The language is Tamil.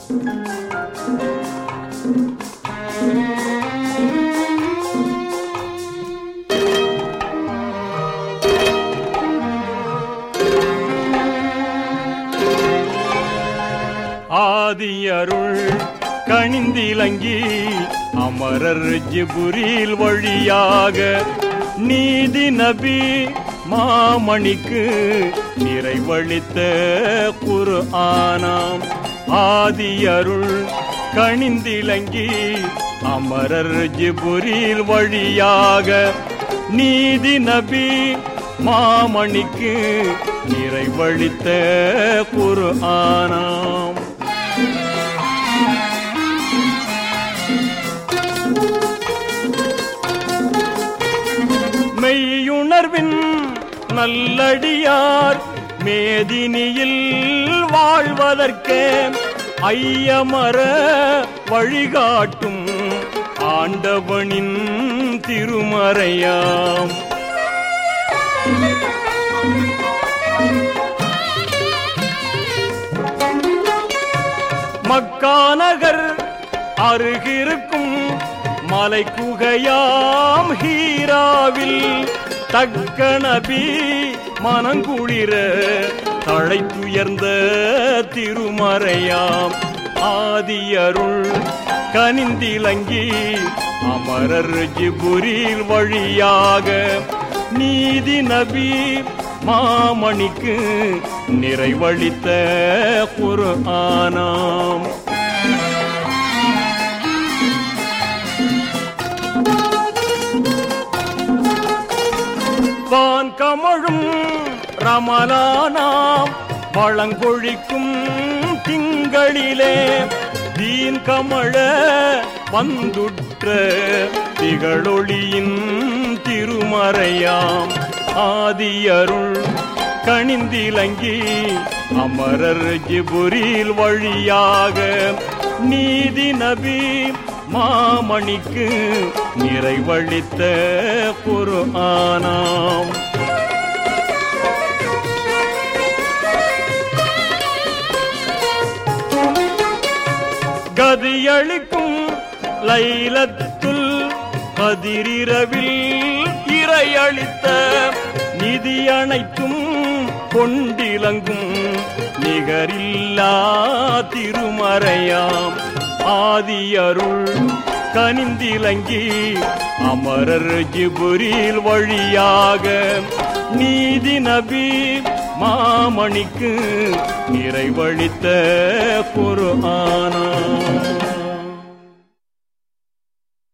ஆதியருள் கணிந்திலங்கி அமரர் ஜிபுரில் வழியாக நீதி நபி மாமணிக்கு நிறைவழித்த குரு ஆனாம் ஆதியருள் கணிந்திலங்கி அமரர் ஜிபுரில் வழியாக நீதி நபி மாமணிக்கு நிறைவழித்த குரு ஆனாம் மெய்யுணர்வின் நல்லடியார் மேதினியில் வாழ்வதற்கே ஐயமர வழிகாட்டும் ஆண்டவனின் திருமறையாம் மக்காநகர் அருகிருக்கும் மலை குகையாம் ஹீராவில் தக்க நபி மனங்குளிர தழைத்துயர்ந்த திருமறையாம் ஆதியருள் கனிந்திலங்கி அமரர் ஜிபுரில் வழியாக நீதி நபி மாமணிக்கு நிறைவழித்த குரு ஆனாம் வான் கமழும் ரமலானாம் வளங்கொழிக்கும் திங்களிலே தீன் கமழ வந்துற்ற திகழொளியின் திருமறையாம் ஆதியருள் கணிந்திலங்கி அமரர் ஜிபுரில் வழியாக நீதி நபி மாமணிக்கு நிறைவழித்த குரு ஆனாம் கதியளிக்கும் லைலத்துல் கதிரிரவில் இறையளித்த நிதி அனைத்தும் கொண்டிலங்கும் நிகரில்லா திருமறையாம் ஆதியருள் கனிந்திலங்கி அமரர் ஜிபுரில் வழியாக நீதி நபி மாமணிக்கு நிறைவழித்த குரு ஆனா